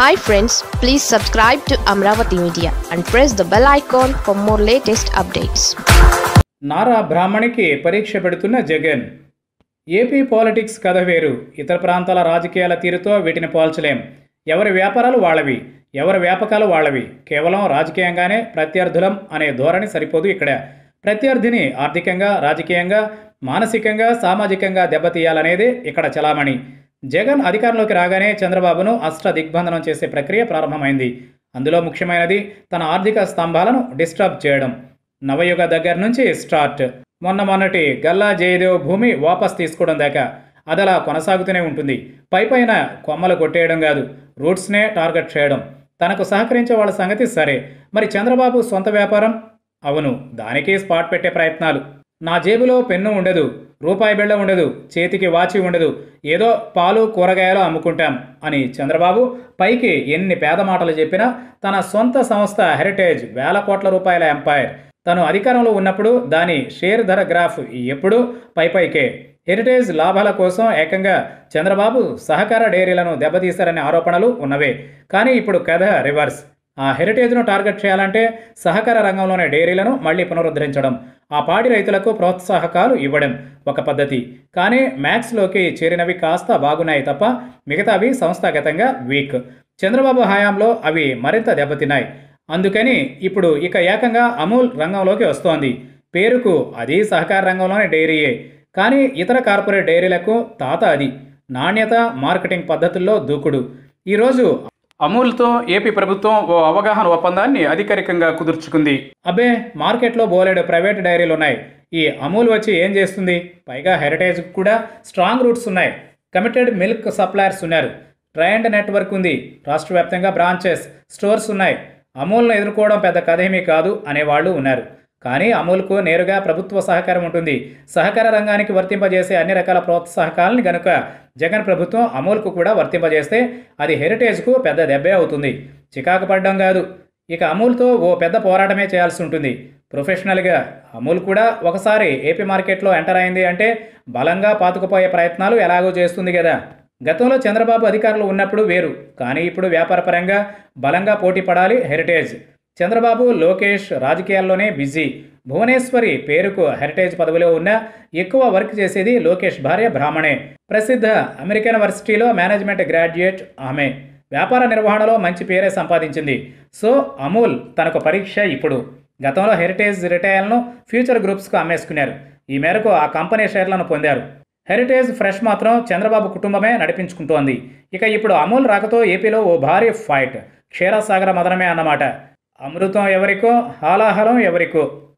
hi friends please subscribe to Amaravati media and press the bell icon for more latest updates Nara బ్రాహ్మణికి పరీక్ష పెడుతున్న Jagan AP politics కథ వేరు ఇతర ప్రాంతాల రాజకీయాల తీరుతో వీటిని పోల్చలేం ఎవరి వ్యాపారాలు వాళ్ళవి ఎవరి వ్యాపకాలు వాళ్ళవి కేవలం రాజకీయంగానే ప్రత్యర్థులం అనే ధోరణి సరిపోదు ఇక్కడ ప్రత్యర్థిని ఆర్థికంగా రాజకీయంగా మానసికంగా సామాజికంగా దెబ్బతీయాలనేదే ఇక్కడ చలామణి జగన్ అధికారంలోకి రాగానే చంద్రబాబును అష్ట దిగ్బంధనం చేసే ప్రక్రియ ప్రారంభమైంది అందులో ముఖ్యమైనది తన ఆర్థిక స్తంభాలను డిస్టర్బ్ చేయడం నవయుగ దగ్గర నుంచి స్టార్ట్ మొన్న మొన్నటి గల్లా జయదేవ్ భూమి వాపస్ తీసుకోవడం దాకా అదలా కొనసాగుతూనే ఉంటుంది పై పైన కొమ్మలు కొట్టేయడం కాదు రూట్స్నే టార్గెట్ చేయడం తనకు సహకరించే వాళ్ళ సంగతి సరే మరి చంద్రబాబు సొంత వ్యాపారం అవును దానికి స్పాట్ పెట్టే ప్రయత్నాలు నా జేబులో పెన్ను ఉండదు రూపాయి బిళ్ళ ఉండదు చేతికి వాచి ఉండదు ఏదో పాలు కూరగాయలు అమ్ముకుంటాం అని చంద్రబాబు పైకి ఎన్ని పేద మాటలు చెప్పినా తన సొంత సంస్థ హెరిటేజ్ వేల కోట్ల రూపాయల ఎంపైర్ తను అధికారంలో ఉన్నప్పుడు దాని షేర్ ధర గ్రాఫ్ ఎప్పుడూ పై పైకే హెరిటేజ్ లాభాల కోసం ఏకంగా చంద్రబాబు సహకార డైరీలను దెబ్బతీశారనే ఆరోపణలు ఉన్నవే కానీ ఇప్పుడు కథ రివర్స్ ఆ హెరిటేజ్ను టార్గెట్ చేయాలంటే సహకార రంగంలోని డైరీలను మళ్ళీ పునరుద్ధరించడం ఆ పాడి రైతులకు ప్రోత్సాహకాలు ఇవ్వడం ఒక పద్ధతి కానీ మ్యాక్స్లోకి చేరినవి కాస్త బాగున్నాయి తప్ప మిగతావి సంస్థాగతంగా వీక్ చంద్రబాబు హయాంలో అవి మరింత దెబ్బతిన్నాయి అందుకని ఇప్పుడు ఇక ఏకంగా అమూల్ రంగంలోకి వస్తోంది పేరుకు అది సహకార రంగంలోని డైరీయే కానీ ఇతర కార్పొరేట్ డైరీలకు తాత అది నాణ్యత మార్కెటింగ్ పద్ధతుల్లో దూకుడు ఈరోజు అమూల్తో ఏపీ ప్రభుత్వం ఓ అవగాహన ఒప్పందాన్ని అధికారికంగా కుదుర్చుకుంది అబ్బే మార్కెట్లో బోలెడు ప్రైవేట్ డైరీలు ఉన్నాయి ఈ అమూల్ వచ్చి ఏం చేస్తుంది పైగా హెరిటేజ్ కూడా స్ట్రాంగ్ రూట్స్ ఉన్నాయి కమిటెడ్ మిల్క్ సప్లయర్స్ ఉన్నారు ట్రైండ్ నెట్వర్క్ ఉంది రాష్ట్ర వ్యాప్తంగా బ్రాంచెస్ స్టోర్స్ ఉన్నాయి అమూల్ను ఎదుర్కోవడం పెద్ద కథేమీ కాదు అనేవాళ్ళు ఉన్నారు కానీ అమూల్కు నేరుగా ప్రభుత్వ సహకారం ఉంటుంది సహకార రంగానికి వర్తింపజేసే అన్ని రకాల ప్రోత్సాహకాలని గనుక జగన్ ప్రభుత్వం అమూల్కు కూడా వర్తింపజేస్తే అది హెరిటేజ్కు పెద్ద దెబ్బే అవుతుంది చికాకు పడడం కాదు ఇక అమూల్తో ఓ పెద్ద పోరాటమే చేయాల్సి ఉంటుంది ప్రొఫెషనల్గా అమూల్ కూడా ఒకసారి ఏపీ మార్కెట్లో ఎంటర్ అయింది అంటే బలంగా పాతుకుపోయే ప్రయత్నాలు ఎలాగో చేస్తుంది కదా గతంలో చంద్రబాబు అధికారులు ఉన్నప్పుడు వేరు కానీ ఇప్పుడు వ్యాపారపరంగా బలంగా పోటీ పడాలి హెరిటేజ్ చంద్రబాబు లోకేష్ రాజకీయాల్లోనే బిజీ భువనేశ్వరి పేరుకు హెరిటేజ్ పదవిలో ఉన్న ఎక్కువ వర్క్ చేసేది లోకేష్ భార్య బ్రాహ్మణే ప్రసిద్ధ అమెరికన్ యూనివర్సిటీలో మేనేజ్మెంట్ గ్రాడ్యుయేట్ ఆమె వ్యాపార నిర్వహణలో మంచి పేరే సంపాదించింది సో అమూల్ తనకు పరీక్ష ఇప్పుడు గతంలో హెరిటేజ్ రిటైల్ను ఫ్యూచర్ గ్రూప్స్కు అమ్మేసుకున్నారు ఈ మేరకు ఆ కంపెనీ షేర్లను పొందారు హెరిటేజ్ ఫ్రెష్ మాత్రం చంద్రబాబు కుటుంబమే నడిపించుకుంటోంది ఇక ఇప్పుడు అమూల్ రాకతో ఏపీలో ఓ భారీ ఫైట్ క్షీరసాగర మదనమే అన్నమాట అమృతం ఎవరికో హాలాహలం ఎవరికో